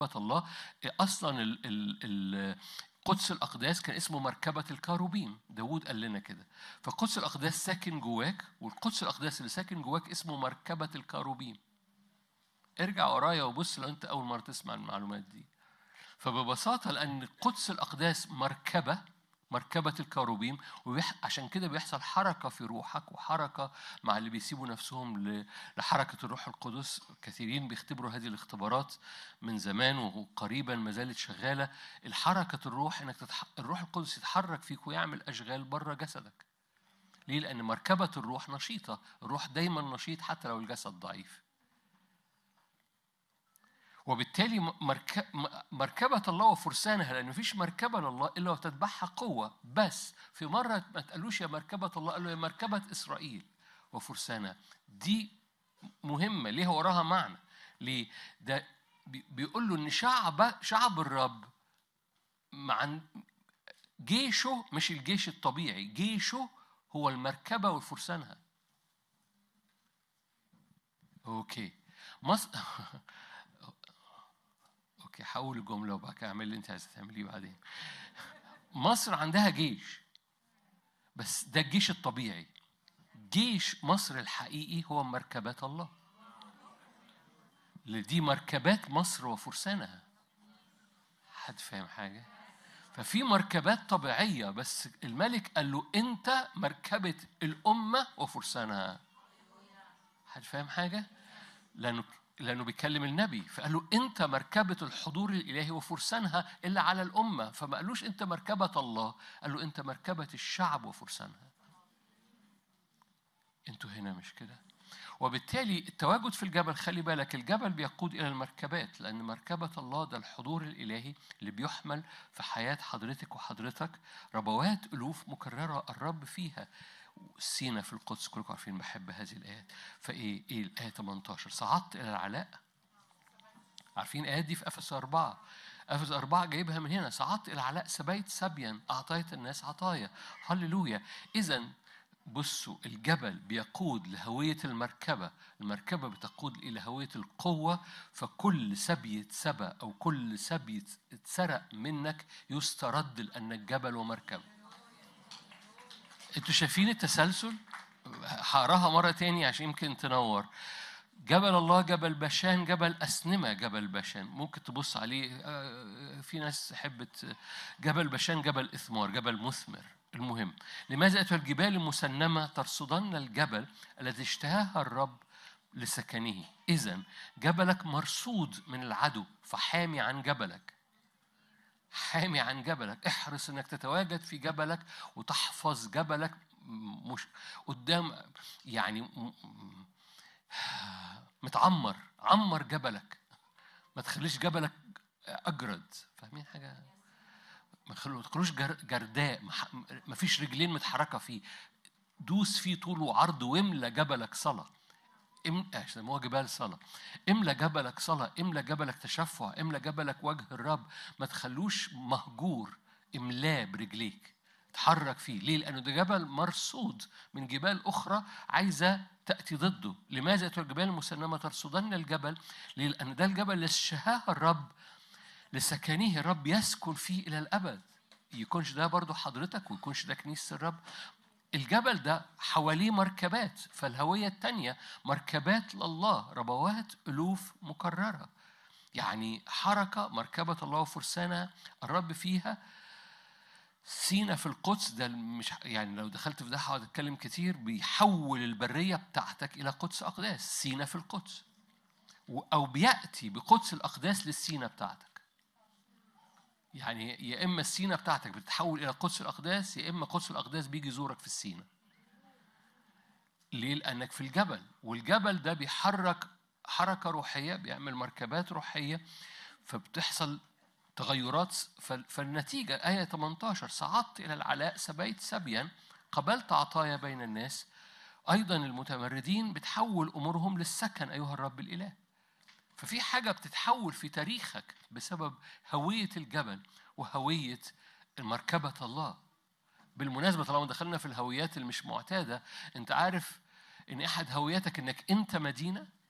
الله اصلا ال ال ال قدس الأقداس كان اسمه مركبة الكاروبيم داود قال لنا كده فقدس الأقداس ساكن جواك والقدس الأقداس اللي ساكن جواك اسمه مركبة الكاروبيم ارجع ورايا وبص لو أنت أول مرة تسمع المعلومات دي فببساطة لأن قدس الأقداس مركبة مركبة الكاروبيم وعشان كده بيحصل حركة في روحك وحركة مع اللي بيسيبوا نفسهم لحركة الروح القدس كثيرين بيختبروا هذه الاختبارات من زمان وقريبا ما زالت شغالة الحركة الروح انك تتح... الروح القدس يتحرك فيك ويعمل أشغال بره جسدك ليه؟ لأن مركبة الروح نشيطة الروح دايما نشيط حتى لو الجسد ضعيف وبالتالي مركبة الله وفرسانها لأن مفيش مركبة لله إلا وتتبعها قوة بس في مرة ما تقالوش يا مركبة الله قالوا يا مركبة إسرائيل وفرسانها دي مهمة ليه وراها معنى ليه ده بيقول له إن شعب شعب الرب مع جيشه مش الجيش الطبيعي جيشه هو المركبة وفرسانها اوكي مصر اوكي هقول الجمله وبعد كده اعمل اللي انت عايزه تعمليه بعدين مصر عندها جيش بس ده الجيش الطبيعي جيش مصر الحقيقي هو مركبات الله دي مركبات مصر وفرسانها حد فاهم حاجة؟ ففي مركبات طبيعية بس الملك قال له أنت مركبة الأمة وفرسانها حد فاهم حاجة؟ لأنه لأنه بيكلم النبي فقال له أنت مركبة الحضور الإلهي وفرسانها إلا على الأمة فما قالوش أنت مركبة الله قال له أنت مركبة الشعب وفرسانها أنتوا هنا مش كده وبالتالي التواجد في الجبل خلي بالك الجبل بيقود إلى المركبات لأن مركبة الله ده الحضور الإلهي اللي بيحمل في حياة حضرتك وحضرتك ربوات ألوف مكررة الرب فيها سينا في القدس كلكم عارفين بحب هذه الآيات فإيه إيه الآية 18 صعدت إلى العلاء عارفين الآيات دي في أفس أربعة أفس أربعة جايبها من هنا صعدت إلى العلاء سبيت سبيا أعطيت الناس عطايا هللويا إذا بصوا الجبل بيقود لهوية المركبة المركبة بتقود إلى هوية القوة فكل سبي اتسبى أو كل سبي اتسرق منك يسترد لأنك جبل ومركبة انتوا شايفين التسلسل هقراها مرة تاني عشان يمكن تنور جبل الله جبل بشان جبل أسنمة جبل بشان ممكن تبص عليه في ناس حبت جبل بشان جبل إثمار جبل مثمر المهم لماذا أتوا الجبال المسنمة ترصدن الجبل الذي اشتهاها الرب لسكنه إذا جبلك مرصود من العدو فحامي عن جبلك حامي عن جبلك احرص انك تتواجد في جبلك وتحفظ جبلك مش قدام يعني متعمر عمر جبلك ما تخليش جبلك اجرد فاهمين حاجه ما تخلوش جرداء ما فيش رجلين متحركه فيه دوس فيه طول وعرض واملى جبلك صلاه يسموها جبال صلاة املى جبلك صلاة املى جبلك تشفع املى جبلك وجه الرب ما تخلوش مهجور املاه برجليك تحرك فيه ليه لأنه ده جبل مرصود من جبال أخرى عايزة تأتي ضده لماذا يأتي الجبال المسنمة ترصدن الجبل ليه لأن ده الجبل اللي اشتهاه الرب لسكنه الرب يسكن فيه إلى الأبد يكونش ده برضو حضرتك ويكونش ده كنيسة الرب الجبل ده حواليه مركبات فالهوية التانية مركبات لله ربوات ألوف مكررة يعني حركة مركبة الله وفرسانها الرب فيها سينا في القدس ده مش يعني لو دخلت في ده هقعد اتكلم كتير بيحول البريه بتاعتك الى قدس اقداس سينا في القدس او بياتي بقدس الاقداس للسينا بتاعتك يعني يا اما السينا بتاعتك بتتحول الى قدس الاقداس يا اما قدس الاقداس بيجي يزورك في السينا ليه لانك في الجبل والجبل ده بيحرك حركه روحيه بيعمل مركبات روحيه فبتحصل تغيرات فالنتيجة آية 18 صعدت إلى العلاء سبيت سبيا قبلت عطايا بين الناس أيضا المتمردين بتحول أمورهم للسكن أيها الرب الإله ففي حاجة بتتحول في تاريخك بسبب هوية الجبل وهوية مركبة الله بالمناسبة طالما دخلنا في الهويات المش معتادة أنت عارف إن أحد هوياتك إنك أنت مدينة